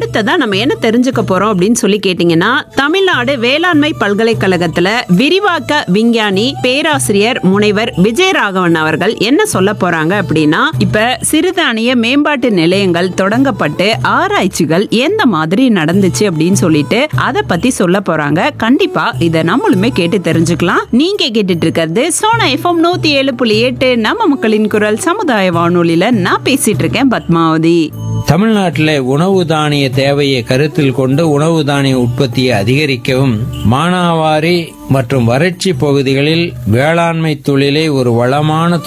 அடுத்ததா நம்ம என்ன தெரிஞ்சுக்க போறோம் அப்படின்னு சொல்லி கேட்டீங்கன்னா தமிழ்நாடு வேளாண்மை பல்கலைக்கழகத்துல விரிவாக்க விஞ்ஞானி பேராசிரியர் முனைவர் விஜயராகவன் அவர்கள் என்ன சொல்ல போறாங்க அப்படின்னா இப்ப சிறுதானிய மேம்பாட்டு நிலையங்கள் தொடங்கப்பட்டு ஆராய்ச்சிகள் எந்த மாதிரி நடந்துச்சு அப்படின்னு சொல்லிட்டு அதை பத்தி சொல்ல போறாங்க கண்டிப்பா இதை நம்மளுமே கேட்டு தெரிஞ்சுக்கலாம் நீங்க கேட்டுட்டு இருக்கிறது சோனா எஃப்எம் நூத்தி ஏழு புள்ளி எட்டு நம்ம மக்களின் குரல் சமுதாய வானொலியில நான் பேசிட்டு இருக்கேன் பத்மாவதி தமிழ்நாட்டில் உணவு தானிய தேவையை கருத்தில் கொண்டு உணவு தானிய உற்பத்தியை அதிகரிக்கவும் மானாவாரி மற்றும் வறட்சி பகுதிகளில் வேளாண்மை தொழிலை ஒரு வளமான